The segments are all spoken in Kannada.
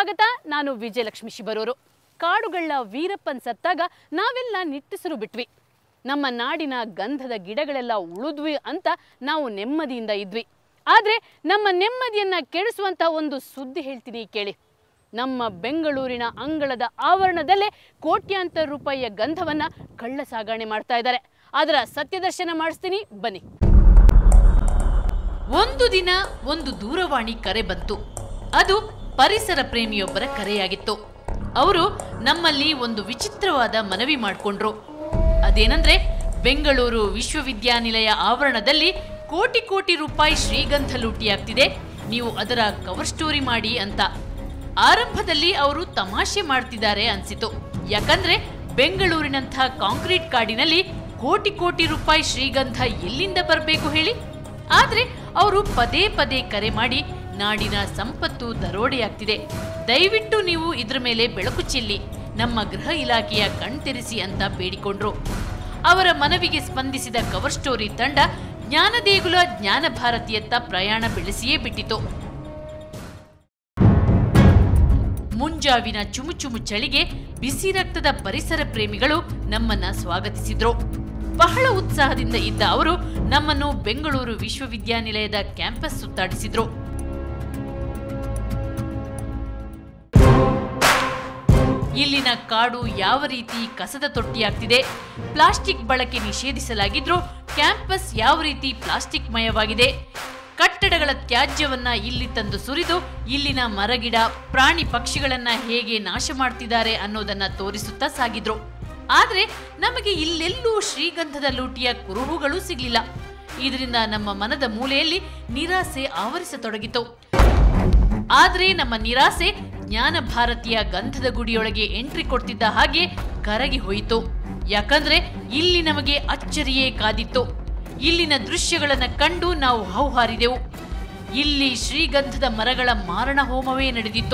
ಸ್ವಾಗತ ನಾನು ವಿಜಯಲಕ್ಷ್ಮಿ ಶಿಬರೂರು ಕಾಡುಗಳ ವೀರಪ್ಪನ್ ಸತ್ತಾಗ ನಾವೆಲ್ಲ ನಿಟ್ಟುಸಿರು ಬಿಟ್ವಿ ನಮ್ಮ ನಾಡಿನ ಗಂಧದ ಗಿಡಗಳೆಲ್ಲ ಉಳಿದ್ವಿ ಅಂತ ನಾವು ನೆಮ್ಮದಿಯಿಂದ ಇದ್ವಿ ಆದರೆ ನಮ್ಮ ನೆಮ್ಮದಿಯನ್ನ ಕೆಡಿಸುವಂತ ಒಂದು ಸುದ್ದಿ ಹೇಳ್ತೀನಿ ಕೇಳಿ ನಮ್ಮ ಬೆಂಗಳೂರಿನ ಅಂಗಳದ ಆವರಣದಲ್ಲೇ ಕೋಟ್ಯಾಂತರ ರೂಪಾಯಿಯ ಗಂಧವನ್ನ ಕಳ್ಳ ಸಾಗಣೆ ಮಾಡ್ತಾ ಇದ್ದಾರೆ ಅದರ ಸತ್ಯದರ್ಶನ ಮಾಡಿಸ್ತೀನಿ ಬನ್ನಿ ಒಂದು ದಿನ ಒಂದು ದೂರವಾಣಿ ಕರೆ ಬಂತು ಅದು ಪರಿಸರ ಪ್ರೇಮಿಯೊಬ್ಬರ ಕರೆಯಾಗಿತ್ತು ಅವರು ನಮ್ಮಲ್ಲಿ ಒಂದು ವಿಚಿತ್ರವಾದ ಮನವಿ ಮಾಡಿಕೊಂಡ್ರು ಅದೇನಂದ್ರೆ ಬೆಂಗಳೂರು ವಿಶ್ವವಿದ್ಯಾನಿಲಯ ಆವರಣದಲ್ಲಿ ಕೋಟಿ ಕೋಟಿ ರೂಪಾಯಿ ಶ್ರೀಗಂಧ ಲೂಟಿಯಾಗ್ತಿದೆ ನೀವು ಅದರ ಕವರ್ ಸ್ಟೋರಿ ಮಾಡಿ ಅಂತ ಆರಂಭದಲ್ಲಿ ಅವರು ತಮಾಷೆ ಮಾಡ್ತಿದ್ದಾರೆ ಅನ್ಸಿತು ಯಾಕಂದ್ರೆ ಬೆಂಗಳೂರಿನಂಥ ಕಾಂಕ್ರೀಟ್ ಕಾಡಿನಲ್ಲಿ ಕೋಟಿ ಕೋಟಿ ರೂಪಾಯಿ ಶ್ರೀಗಂಧ ಎಲ್ಲಿಂದ ಬರಬೇಕು ಹೇಳಿ ಆದ್ರೆ ಅವರು ಪದೇ ಪದೇ ಕರೆ ಮಾಡಿ ನಾಡಿನ ಸಂಪತ್ತು ದರೋಡೆಯಾಗ್ತಿದೆ ದಯವಿಟ್ಟು ನೀವು ಇದ್ರ ಮೇಲೆ ಬೆಳಕು ಚೆಲ್ಲಿ ನಮ್ಮ ಗೃಹ ಇಲಾಖೆಯ ಕಣ್ತೆರೆಸಿ ಅಂತ ಬೇಡಿಕೊಂಡ್ರು ಅವರ ಮನವಿಗೆ ಸ್ಪಂದಿಸಿದ ಕವರ್ ಸ್ಟೋರಿ ತಂಡ ಜ್ಞಾನದೇಗುಲ ಜ್ಞಾನ ಭಾರತಿಯತ್ತ ಪ್ರಯಾಣ ಬೆಳೆಸಿಯೇ ಬಿಟ್ಟಿತು ಮುಂಜಾವಿನ ಚುಮುಚುಮು ಚಳಿಗೆ ಬಿಸಿ ರಕ್ತದ ಪರಿಸರ ಪ್ರೇಮಿಗಳು ನಮ್ಮನ್ನ ಸ್ವಾಗತಿಸಿದ್ರು ಬಹಳ ಉತ್ಸಾಹದಿಂದ ಇದ್ದ ಅವರು ನಮ್ಮನ್ನು ಬೆಂಗಳೂರು ವಿಶ್ವವಿದ್ಯಾನಿಲಯದ ಕ್ಯಾಂಪಸ್ ಸುತ್ತಾಡಿಸಿದ್ರು ಇಲ್ಲಿನ ಕಾಡು ಯಾವ ರೀತಿ ಕಸದ ತೊಟ್ಟಿಯಾಗ್ತಿದೆ ಪ್ಲಾಸ್ಟಿಕ್ ಬಳಕೆ ನಿಷೇಧಿಸಲಾಗಿದ್ರೂ ಕ್ಯಾಂಪಸ್ ಯಾವ ರೀತಿ ಪ್ಲಾಸ್ಟಿಕ್ ಮಯವಾಗಿದೆ ಕಟ್ಟಡಗಳ ತ್ಯಾಜ್ಯವನ್ನ ಇಲ್ಲಿ ತಂದು ಸುರಿದು ಇಲ್ಲಿನ ಮರಗಿಡ ಪ್ರಾಣಿ ಪಕ್ಷಿಗಳನ್ನ ಹೇಗೆ ನಾಶ ಮಾಡ್ತಿದ್ದಾರೆ ಅನ್ನೋದನ್ನ ತೋರಿಸುತ್ತಾ ಸಾಗಿದ್ರು ಆದ್ರೆ ನಮಗೆ ಇಲ್ಲೆಲ್ಲೂ ಶ್ರೀಗಂಧದ ಲೂಟಿಯ ಕುರುಹುಗಳು ಸಿಗ್ಲಿಲ್ಲ ಇದರಿಂದ ನಮ್ಮ ಮನದ ಮೂಲೆಯಲ್ಲಿ ನಿರಾಸೆ ಆವರಿಸತೊಡಗಿತು ಆದ್ರೆ ನಮ್ಮ ನಿರಾಸೆ ಜ್ಞಾನ ಭಾರತೀಯ ಗಂಧದ ಗುಡಿಯೊಳಗೆ ಎಂಟ್ರಿ ಕೊಡ್ತಿದ್ದ ಹಾಗೆ ಕರಗಿ ಹೋಯಿತು ಯಾಕಂದ್ರೆ ಇಲ್ಲಿ ನಮಗೆ ಅಚ್ಚರಿಯೇ ಕಾದಿತ್ತು ಇಲ್ಲಿನ ದೃಶ್ಯಗಳನ್ನ ಕಂಡು ನಾವು ಹೌಹಾರಿದೆವು ಇಲ್ಲಿ ಶ್ರೀಗಂಧದ ಮರಗಳ ಮಾರಣ ಹೋಮವೇ ನಡೆದಿತ್ತು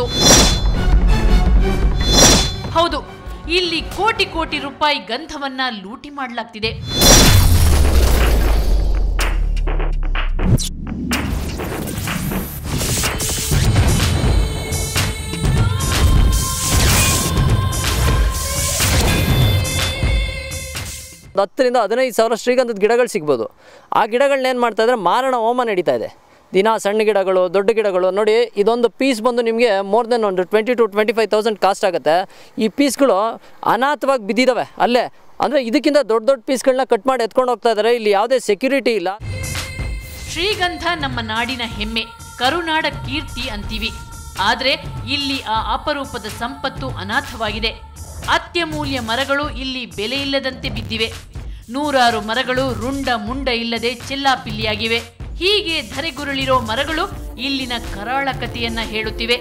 ಹೌದು ಇಲ್ಲಿ ಕೋಟಿ ಕೋಟಿ ರೂಪಾಯಿ ಗಂಧವನ್ನ ಲೂಟಿ ಮಾಡಲಾಗ್ತಿದೆ ಒಂದು ಹತ್ತರಿಂದ ಹದಿನೈದು ಸಾವಿರ ಶ್ರೀಗಂಧದ ಗಿಡಗಳು ಸಿಗ್ಬೋದು ಆ ಗಿಡಗಳನ್ನ ಏನು ಮಾಡ್ತಾ ಇದ್ದಾರೆ ಮಾರಣ ಹೋಮ ನಡೀತಾ ಇದೆ ದಿನ ಸಣ್ಣ ಗಿಡಗಳು ದೊಡ್ಡ ಗಿಡಗಳು ನೋಡಿ ಇದೊಂದು ಪೀಸ್ ಬಂದು ನಿಮಗೆ ಮೋರ್ ದೆನ್ ಒಂದು twenty to twenty five thousand cost ಆಗುತ್ತೆ ಈ ಪೀಸ್ಗಳು ಅನಾಥವಾಗಿ ಬಿದ್ದಿದ್ದಾವೆ ಅಲ್ಲೇ ಅಂದರೆ ಇದಕ್ಕಿಂತ ದೊಡ್ಡ ದೊಡ್ಡ ಪೀಸ್ಗಳನ್ನ ಕಟ್ ಮಾಡಿ ಎತ್ಕೊಂಡು ಹೋಗ್ತಾ ಇದ್ದಾರೆ ಇಲ್ಲಿ ಯಾವುದೇ ಸೆಕ್ಯೂರಿಟಿ ಇಲ್ಲ ಶ್ರೀಗಂಧ ನಮ್ಮ ನಾಡಿನ ಹೆಮ್ಮೆ ಕರುನಾಡ ಕೀರ್ತಿ ಅಂತೀವಿ ಆದ್ರೆ ಇಲ್ಲಿ ಆ ಅಪರೂಪದ ಸಂಪತ್ತು ಅನಾಥವಾಗಿದೆ ಅತ್ಯಮೂಲ್ಯ ಮರಗಳು ಇಲ್ಲಿ ಬೆಲೆ ಇಲ್ಲದಂತೆ ಬಿದ್ದಿವೆ ನೂರಾರು ಮರಗಳು ರುಂಡ ಮುಂಡ ಇಲ್ಲದೆ ಚೆಲ್ಲಾಪಿಲ್ಲಿಯಾಗಿವೆ ಹೀಗೆ ಧರೆಗುರುಳಿರೋ ಮರಗಳು ಇಲ್ಲಿನ ಕರಾಳ ಕಥೆಯನ್ನ ಹೇಳುತ್ತಿವೆ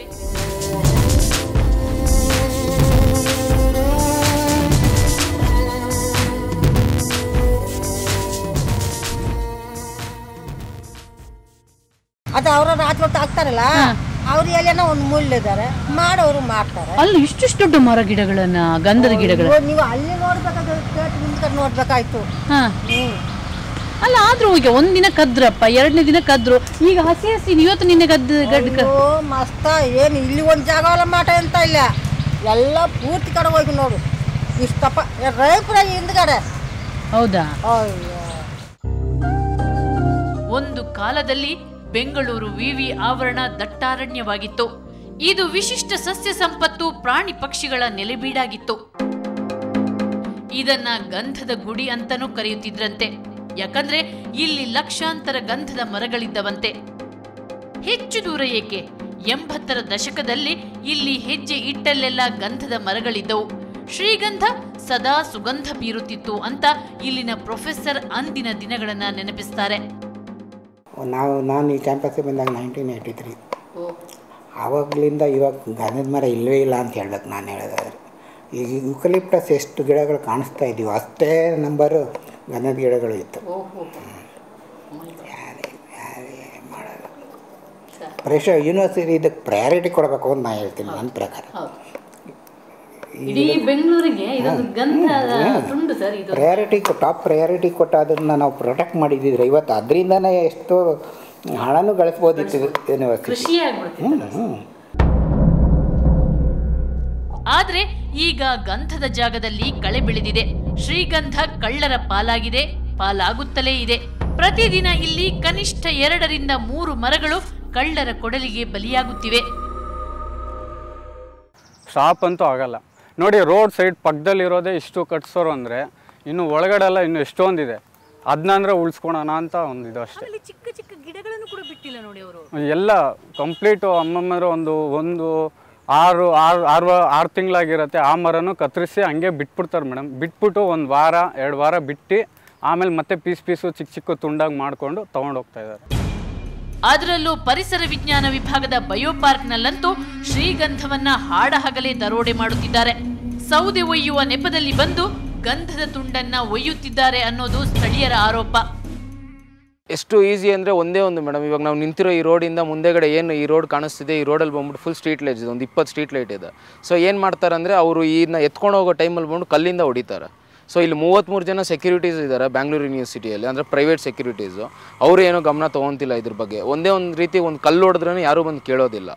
ಅದು ಅವರ ರಾತ್ರಿ ಹೊತ್ತು ಹಾಕ್ತಾರಲ್ಲ ಅವ್ರು ಎಲ್ಲೇನೋ ಒಂದು ಮುಳ್ಳಿದ್ದಾರೆ ಮಾಡೋರು ಮಾಡ್ತಾರೆ ಅಲ್ಲಿ ಇಷ್ಟಿಷ್ಟು ದೊಡ್ಡ ಮರ ಗಿಡಗಳನ್ನ ಗಂಧದ ಗಿಡಗಳ ಇವಾಗ ನೀವು ಅಲ್ಲಿ ನೋಡ್ಬೇಕಾದ್ರೆ ಕೇಟ್ ನಿಂತ್ಕೊಂಡು ನೋಡ್ಬೇಕಾಯ್ತು ಹ್ಮ್ ಅಲ್ಲ ಆದ್ರೂ ಈಗ ಒಂದಿನ ಕದ್ರಪ್ಪ ಎರಡನೇ ದಿನ ಕದ್ರು ಈಗ ಹಸಿ ಹಸಿ ಇವತ್ತು ನಿನ್ನೆ ಗದ್ದ ಗಡ್ಡ ಅಯ್ಯೋ ಮಸ್ತ ಏನು ಇಲ್ಲಿ ಒಂದು ಜಾಗ ಎಲ್ಲ ಮಾಟ ಅಂತ ಇಲ್ಲ ಎಲ್ಲ ಪೂರ್ತಿ ಕಡೆ ಹೋಗಿ ನೋಡು ಇಷ್ಟಪ್ಪ ರೈಪುರ ಹಿಂದ್ಗಡೆ ಹೌದಾ ಅಯ್ಯೋ ಒಂದು ಕಾಲದಲ್ಲಿ ಬೆಂಗಳೂರು ವಿವಿ ಆವರಣ ದಟ್ಟಾರಣ್ಯವಾಗಿತ್ತು ಇದು ವಿಶಿಷ್ಟ ಸಸ್ಯ ಸಂಪತ್ತು ಪ್ರಾಣಿ ಪಕ್ಷಿಗಳ ನೆಲೆಬೀಡಾಗಿತ್ತು ಇದನ್ನ ಗಂಧದ ಗುಡಿ ಅಂತನೂ ಕರೆಯುತ್ತಿದ್ರಂತೆ ಯಾಕಂದ್ರೆ ಇಲ್ಲಿ ಲಕ್ಷಾಂತರ ಗಂಧದ ಮರಗಳಿದ್ದವಂತೆ ಹೆಚ್ಚು ದೂರ ಏಕೆ ಎಂಬತ್ತರ ದಶಕದಲ್ಲಿ ಇಲ್ಲಿ ಹೆಜ್ಜೆ ಇಟ್ಟಲ್ಲೆಲ್ಲ ಗಂಧದ ಮರಗಳಿದ್ದವು ಶ್ರೀಗಂಧ ಸದಾ ಸುಗಂಧ ಬೀರುತ್ತಿತ್ತು ಅಂತ ಇಲ್ಲಿನ ಪ್ರೊಫೆಸರ್ ಅಂದಿನ ದಿನಗಳನ್ನ ನೆನಪಿಸ್ತಾರೆ ನಾವು ನಾನು ಈ ಕ್ಯಾಂಪಸ್ಸಿಗೆ ಬಂದಾಗ ನೈನ್ಟೀನ್ ಏಯ್ಟಿ ತ್ರೀ ಆವಾಗಲಿಂದ ಇವಾಗ ಗಂಧದ ಮರ ಇಲ್ಲವೇ ಇಲ್ಲ ಅಂತ ಹೇಳ್ಬೇಕು ನಾನು ಹೇಳೋದಾದ್ರೆ ಈಗ ಯುಕಲಿಪ್ಟಸ್ ಎಷ್ಟು ಗಿಡಗಳು ಕಾಣಿಸ್ತಾ ಇದೀವೋ ಅಷ್ಟೇ ನಂಬರು ಗಂಧದ ಗಿಡಗಳು ಇತ್ತು ಯಾರೇ ಯಾರೇ ಮಾಡೋದು ಪ್ರೆಷ ಯೂನಿವರ್ಸಿಟಿ ಇದಕ್ಕೆ ಪ್ರಯಾರಿಟಿ ಕೊಡಬೇಕು ಅಂತ ನಾನು ಹೇಳ್ತೀನಿ ನನ್ನ ಪ್ರಕಾರ ಇಡೀ ಬೆಂಗಳೂರಿಗೆ ಇದೊಂದು ಗಂಧದ ತುಂಡು ಸರ್ ಇದು ಪ್ರಯಾರಿಟಿ ಟಾಪ್ ಪ್ರಯಾರಿಟಿ ಕೊಟ್ಟು ಅದನ್ನು ನಾವು ಪ್ರೊಟೆಕ್ಟ್ ಮಾಡಿದ್ದಿದ್ರೆ ಇವತ್ತು ಅದರಿಂದನೇ ಎಷ್ಟೋ ಹಣನೂ ಗಳಿಸ್ಬೋದಿತ್ತು ಯೂನಿವರ್ಸಿಟಿ ಕೃಷಿ ಆಗ್ಬಿಡ್ತಿತ್ತು ಹ್ಞೂ ಹ್ಞೂ ಆದ್ರೆ ಈಗ ಗಂಧದ ಜಾಗದಲ್ಲಿ ಕಳೆ ಬೆಳೆದಿದೆ ಶ್ರೀಗಂಧ ಕಳ್ಳರ ಪಾಲಾಗಿದೆ ಪಾಲಾಗುತ್ತಲೇ ಇದೆ ಪ್ರತಿದಿನ ಇಲ್ಲಿ ಕನಿಷ್ಠ ಎರಡರಿಂದ ಮೂರು ಮರಗಳು ಕಳ್ಳರ ಕೊಡಲಿಗೆ ಬಲಿಯಾಗುತ್ತಿವೆ ಸ್ಟಾಪ್ ಅಂತೂ ಆಗಲ್ಲ ನೋಡಿ ರೋಡ್ ಸೈಡ್ ಪಕ್ಕದಲ್ಲಿರೋದೇ ಇಷ್ಟು ಕಟ್ಸೋರು ಅಂದರೆ ಇನ್ನು ಒಳಗಡೆ ಎಲ್ಲ ಇನ್ನು ಎಷ್ಟೊಂದಿದೆ ಅದನ್ನ ಅಂದರೆ ಉಳಿಸ್ಕೊಳೋಣ ಅಂತ ಒಂದು ಇದು ಅಷ್ಟೇ ಚಿಕ್ಕ ಚಿಕ್ಕ ಗಿಡಗಳನ್ನು ಕೂಡ ಬಿಟ್ಟಿಲ್ಲ ನೋಡಿ ಅವರು ಎಲ್ಲ ಕಂಪ್ಲೀಟು ಅಮ್ಮಮ್ಮರು ಒಂದು ಒಂದು ಆರು ಆರು ಆರು ಆರು ತಿಂಗಳಾಗಿರುತ್ತೆ ಆ ಮರನೂ ಕತ್ತರಿಸಿ ಹಂಗೆ ಬಿಟ್ಬಿಡ್ತಾರೆ ಮೇಡಮ್ ಬಿಟ್ಬಿಟ್ಟು ಒಂದು ವಾರ ಎರಡು ವಾರ ಬಿಟ್ಟು ಆಮೇಲೆ ಮತ್ತೆ ಪೀಸ್ ಪೀಸು ಚಿಕ್ಕ ಚಿಕ್ಕ ತುಂಡಾಗಿ ಮಾಡಿಕೊಂಡು ತೊಗೊಂಡು ಹೋಗ್ತಾ ಇದ್ದಾರೆ ಅದರಲ್ಲೂ ಪರಿಸರ ವಿಜ್ಞಾನ ವಿಭಾಗದ ಬಯೋಪಾರ್ಕ್ನಲ್ಲಂತೂ ಶ್ರೀಗಂಧವನ್ನ ಹಾಡಹಗಲೇ ದರೋಡೆ ಮಾಡುತ್ತಿದ್ದಾರೆ ಸೌದೆ ಒಯ್ಯುವ ನೆಪದಲ್ಲಿ ಬಂದು ಗಂಧದ ತುಂಡನ್ನ ಒಯ್ಯುತ್ತಿದ್ದಾರೆ ಅನ್ನೋದು ಸ್ಥಳೀಯರ ಆರೋಪ ಎಷ್ಟು ಈಸಿ ಅಂದರೆ ಒಂದೇ ಒಂದು ಮೇಡಮ್ ಇವಾಗ ನಾವು ನಿಂತಿರೋ ಈ ರೋಡಿಂದ ಮುಂದೆಗಡೆ ಏನು ಈ ರೋಡ್ ಕಾಣಿಸ್ತಿದೆ ಈ ರೋಡಲ್ಲಿ ಬಂದ್ಬಿಟ್ಟು ಫುಲ್ ಸ್ಟ್ರೀಟ್ ಲೈಟ್ ಇದೆ ಒಂದು ಇಪ್ಪತ್ತು ಸ್ಟ್ರೀಟ್ ಲೈಟ್ ಇದೆ ಸೊ ಏನು ಮಾಡ್ತಾರೆ ಅಂದರೆ ಅವರು ಇದನ್ನ ಎತ್ಕೊಂಡು ಹೋಗೋ ಟೈಮಲ್ಲಿ ಬಂದು ಕಲ್ಲಿಂದ ಹೊಡಿತಾರೆ ಸೊ ಇಲ್ಲಿ ಮೂವತ್ತ್ಮೂರು ಜನ ಸೆಕ್ಯೂರಿಟೀಸ್ ಇದ್ದಾರೆ ಬ್ಯಾಂಗ್ಳೂರು ಯೂನಿವರ್ಸಿಟಿಯಲ್ಲಿ ಅಂದರೆ ಪ್ರೈವೇಟ್ ಸೆಕ್ಯೂರಿಟೀಸು ಅವರು ಏನೋ ಗಮನ ತೊಗೊತಿಲ್ಲ ಇದ್ರ ಬಗ್ಗೆ ಒಂದೇ ಒಂದು ರೀತಿ ಒಂದು ಕಲ್ಲು ಹೊಡೆದ್ರೂ ಯಾರೂ ಬಂದು ಕೇಳೋದಿಲ್ಲ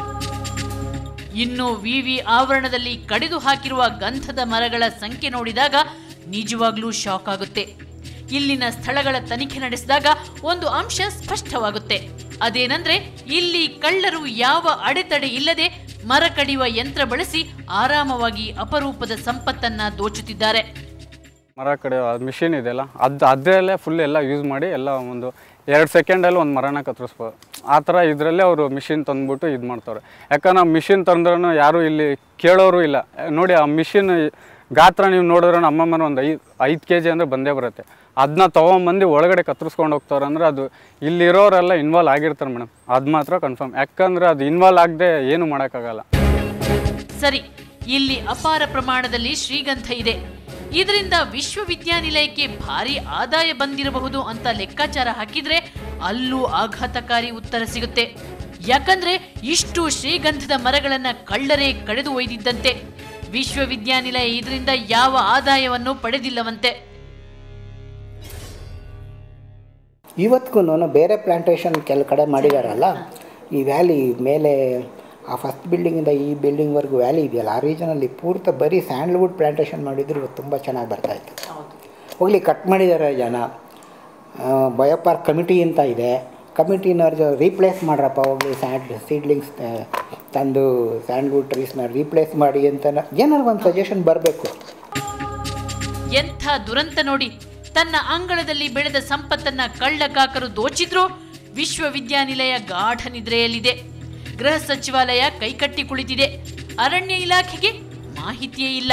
ಇನ್ನು ವಿವಿ ಆವರಣದಲ್ಲಿ ಕಡಿದು ಹಾಕಿರುವ ಗಂಧದ ಮರಗಳ ಸಂಖ್ಯೆ ನೋಡಿದಾಗ ನಿಜವಾಗ್ಲೂ ಶಾಕ್ ಆಗುತ್ತೆ ಇಲ್ಲಿನ ಸ್ಥಳಗಳ ತನಿಖೆ ನಡೆಸಿದಾಗ ಒಂದು ಅಂಶ ಸ್ಪಷ್ಟವಾಗುತ್ತೆ ಅದೇನಂದ್ರೆ ಇಲ್ಲಿ ಕಳ್ಳರು ಯಾವ ಅಡೆತಡೆ ಇಲ್ಲದೆ ಮರ ಕಡಿಯುವ ಯಂತ್ರ ಬಳಸಿ ಆರಾಮವಾಗಿ ಅಪರೂಪದ ಸಂಪತ್ತನ್ನ ದೋಚುತ್ತಿದ್ದಾರೆ ಮರ ಕಡೆ ಮಿಷಿನ್ ಇದೆಯಲ್ಲ ಅದು ಅದರಲ್ಲೇ ಫುಲ್ ಎಲ್ಲ ಯೂಸ್ ಮಾಡಿ ಎಲ್ಲ ಒಂದು ಎರಡು ಸೆಕೆಂಡಲ್ಲಿ ಒಂದು ಮರನ ಕತ್ತರಿಸ್ಬೋದು ಆ ಥರ ಇದರಲ್ಲೇ ಅವರು ಮಿಷಿನ್ ತಂದ್ಬಿಟ್ಟು ಇದು ಮಾಡ್ತಾರೆ ಯಾಕಂದ್ರೆ ಆ ಮಿಷಿನ್ ತಂದ್ರೂ ಯಾರೂ ಇಲ್ಲಿ ಕೇಳೋರು ಇಲ್ಲ ನೋಡಿ ಆ ಮಿಷಿನ್ ಗಾತ್ರ ನೀವು ನೋಡಿದ್ರೆ ಅಮ್ಮಮ್ಮನ ಒಂದು ಐದು ಐದು ಕೆ ಜಿ ಅಂದರೆ ಬಂದೇ ಬರುತ್ತೆ ಅದನ್ನ ತೊಗೊಂಬಂದು ಒಳಗಡೆ ಕತ್ತರಿಸ್ಕೊಂಡು ಹೋಗ್ತಾರೆ ಅಂದರೆ ಅದು ಇಲ್ಲಿರೋರೆಲ್ಲ ಇನ್ವಾಲ್ವ್ ಆಗಿರ್ತಾರೆ ಮೇಡಮ್ ಅದು ಮಾತ್ರ ಕನ್ಫರ್ಮ್ ಯಾಕಂದ್ರೆ ಅದು ಇನ್ವಾಲ್ವ್ ಆಗದೆ ಏನು ಮಾಡೋಕ್ಕಾಗಲ್ಲ ಸರಿ ಇಲ್ಲಿ ಅಪಾರ ಪ್ರಮಾಣದಲ್ಲಿ ಶ್ರೀಗಂಧ ಇದೆ ಇದರಿಂದ ವಿಶ್ವವಿದ್ಯಾನಿಲಯಕ್ಕೆ ಭಾರಿ ಆದಾಯ ಬಂದಿರಬಹುದು ಅಂತ ಲೆಕ್ಕಾಚಾರ ಹಾಕಿದ್ರೆ ಅಲ್ಲೂ ಆಘಾತಕಾರಿ ಉತ್ತರ ಸಿಗುತ್ತೆ ಯಾಕಂದ್ರೆ ಇಷ್ಟು ಶ್ರೀಗಂಧದ ಮರಗಳನ್ನ ಕಳ್ಳರೇ ಕಳೆದು ಒಯ್ದಿದ್ದಂತೆ ವಿಶ್ವವಿದ್ಯಾನಿಲಯ ಇದರಿಂದ ಯಾವ ಆದಾಯವನ್ನು ಪಡೆದಿಲ್ಲವಂತೆ ಇವತ್ತಿಗೂ ಬೇರೆ ಪ್ಲಾಂಟೇಶನ್ ಕೆಲ ಕಡೆ ಮಾಡಿದಾರಲ್ಲ ಈ ವ್ಯಾಲಿ ಮೇಲೆ ಆ ಫಸ್ಟ್ ಬಿಲ್ಡಿಂಗಿಂದ ಈ ಬಿಲ್ಡಿಂಗ್ವರೆಗೂ ವ್ಯಾಲಿ ಇದೆಯಲ್ಲ ಆ ರೀಜನಲ್ಲಿ ಪೂರ್ತಿ ಬರೀ ಸ್ಯಾಂಡ್ಲ್ವುಡ್ ಪ್ಲಾಂಟೇಶನ್ ಮಾಡಿದ್ರು ಇವತ್ತು ತುಂಬ ಚೆನ್ನಾಗಿ ಬರ್ತಾಯಿತ್ತು ಹೋಗ್ಲಿ ಕಟ್ ಮಾಡಿದ್ದಾರೆ ಜನ ಬಯೋಪಾರ್ಕ್ ಕಮಿಟಿ ಅಂತ ಇದೆ ಕಮಿಟಿನವ್ರು ರೀಪ್ಲೇಸ್ ಮಾಡ್ರಪ್ಪ ಹೋಗ್ಲಿ ಸ್ಯಾಂಡ್ ಸೀಡ್ಲಿಂಗ್ಸ್ ತಂದು ಸ್ಯಾಂಡ್ಲ್ವುಡ್ ಟ್ರೀಸ್ನ ರೀಪ್ಲೇಸ್ ಮಾಡಿ ಅಂತ ಏನಾದ್ರು ಒಂದು ಸಜೆಷನ್ ಬರಬೇಕು ಎಂಥ ದುರಂತ ನೋಡಿ ತನ್ನ ಅಂಗಳದಲ್ಲಿ ಬೆಳೆದ ಸಂಪತ್ತನ್ನ ಕಳ್ಳಕಾಕರು ದೋಚಿದ್ರು ವಿಶ್ವವಿದ್ಯಾನಿಲಯ ಗಾಢ ನಿದ್ರೆಯಲ್ಲಿದೆ ಗೃಹ ಸಚಿವಾಲಯ ಕೈಕಟ್ಟಿ ಕುಳಿತಿದೆ ಅರಣ್ಯ ಇಲಾಖೆಗೆ ಮಾಹಿತಿಯೇ ಇಲ್ಲ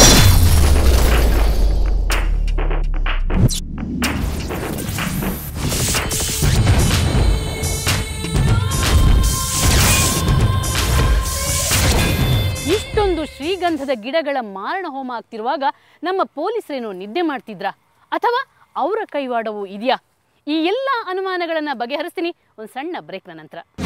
ಇಷ್ಟೊಂದು ಶ್ರೀಗಂಧದ ಗಿಡಗಳ ಮಾರಣ ಹೋಮ ಆಗ್ತಿರುವಾಗ ನಮ್ಮ ಪೊಲೀಸರೇನು ನಿದ್ದೆ ಮಾಡ್ತಿದ್ರಾ ಅಥವಾ ಅವರ ಕೈವಾಡವೂ ಇದೆಯಾ ಈ ಎಲ್ಲ ಅನುಮಾನಗಳನ್ನು ಬಗೆಹರಿಸ್ತೀನಿ ಒಂದು ಸಣ್ಣ ಬ್ರೇಕ್ನ ನಂತರ